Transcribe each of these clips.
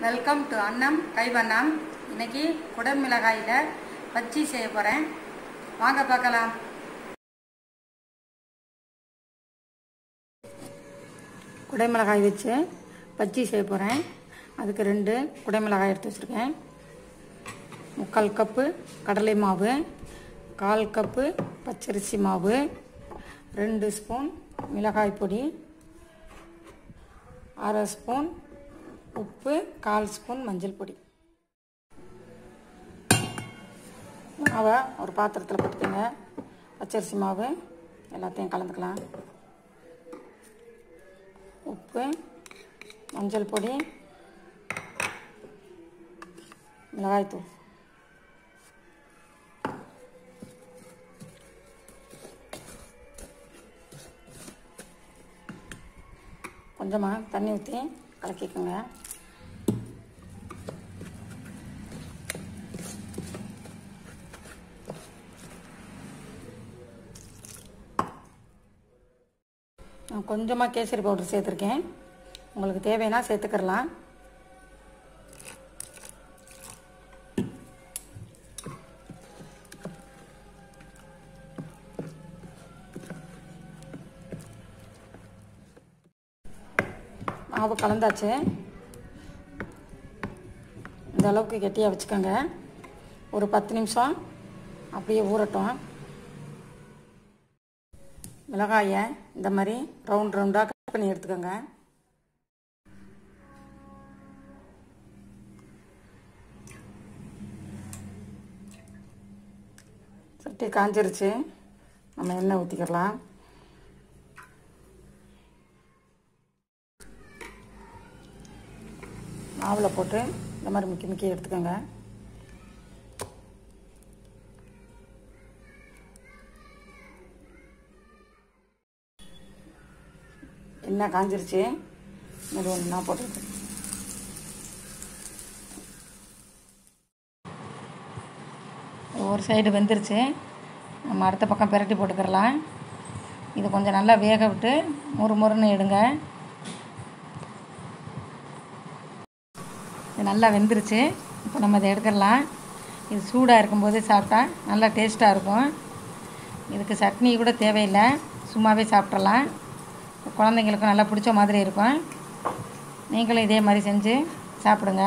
Welcome to அன்னம் கைவண்ணம் இன்னைக்கு குடமிளகாயில் பச்சி செய்ய போகிறேன் வாங்க பார்க்கலாம் குடைமிளகாய் வச்சு பச்சி செய்ய போகிறேன் அதுக்கு ரெண்டு குடைமிளகாய் எடுத்து வச்சுருக்கேன் முக்கால் கப்பு கடலை மாவு கால் கப்பு பச்சரிசி மாவு ரெண்டு ஸ்பூன் மிளகாய் பொடி அரை ஸ்பூன் உப்பு கால் ஸ்பூன் மஞ்சள் பொடி மாவை ஒரு பாத்திரத்தில் போட்டுக்கோங்க பச்சரிசி மாவு எல்லாத்தையும் கலந்துக்கலாம் உப்பு மஞ்சள் பொடி மிளகாய்த்தூள் கொஞ்சமாக தண்ணி ஊற்றி கலக்கிக்கோங்க நான் கொஞ்சமாக கேசரி பவுடர் சேர்த்துருக்கேன் உங்களுக்கு தேவைன்னா சேர்த்துக்கிறலாம் மாவு கலந்தாச்சு இந்த அளவுக்கு கெட்டியாக வச்சுக்கோங்க ஒரு பத்து நிமிஷம் அப்படியே ஊறட்டும் மிளகாயை இந்த மாதிரி ரவுண்ட் ரவுண்டாக கட் பண்ணி எடுத்துக்கோங்க சட்டி காஞ்சிருச்சு நம்ம எண்ணெய் ஊற்றிக்கலாம் மாவில் போட்டு இந்த மாதிரி முக்கி முக்கி எடுத்துக்கோங்க எண்ணெய் காஞ்சிருச்சு இது ஒன்றா போட்டு ஒரு சைடு வெந்துருச்சு நம்ம அடுத்த பக்கம் பிரட்டி போட்டுக்கிறலாம் இது கொஞ்சம் நல்லா வேக விட்டு முறு முறுன்னு எடுங்க இது நல்லா வெந்துருச்சு இப்போ நம்ம இதை எடுத்துடலாம் இது சூடாக இருக்கும்போது சாப்பிட்டா நல்லா டேஸ்ட்டாக இருக்கும் இதுக்கு சட்னி கூட தேவையில்லை சும்மாவே சாப்பிட்றலாம் குழந்தைங்களுக்கும் நல்லா பிடிச்ச மாதிரி இருக்கும் நீங்களும் இதே மாதிரி செஞ்சு சாப்பிடுங்க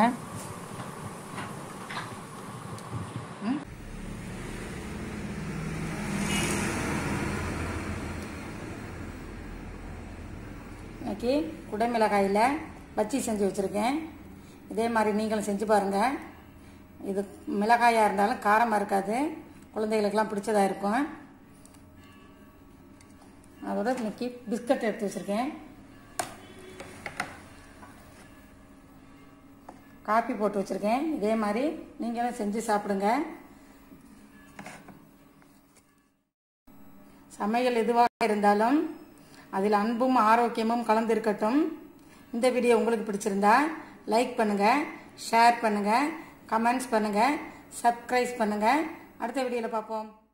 ம். இன்னைக்கு குடைமிளகாயில் பச்சி செஞ்சு வச்சுருக்கேன் இதே மாதிரி நீங்களும் செஞ்சு பாருங்கள் இது மிளகாயாக இருந்தாலும் காரமாக இருக்காது குழந்தைகளுக்கெல்லாம் பிடிச்சதாக இருக்கும் அதோட இன்னைக்கு பிஸ்கட் எடுத்து வச்சுருக்கேன் காப்பி போட்டு வச்சுருக்கேன் இதே மாதிரி நீங்களும் செஞ்சு சாப்பிடுங்க சமையல் எதுவாக இருந்தாலும் அதில் அன்பும் ஆரோக்கியமும் கலந்திருக்கட்டும் இந்த வீடியோ உங்களுக்கு பிடிச்சிருந்தா லைக் பண்ணுங்கள் ஷேர் பண்ணுங்கள் கமெண்ட்ஸ் பண்ணுங்கள் சப்ஸ்கிரைப் பண்ணுங்கள் அடுத்த வீடியோவில் பார்ப்போம்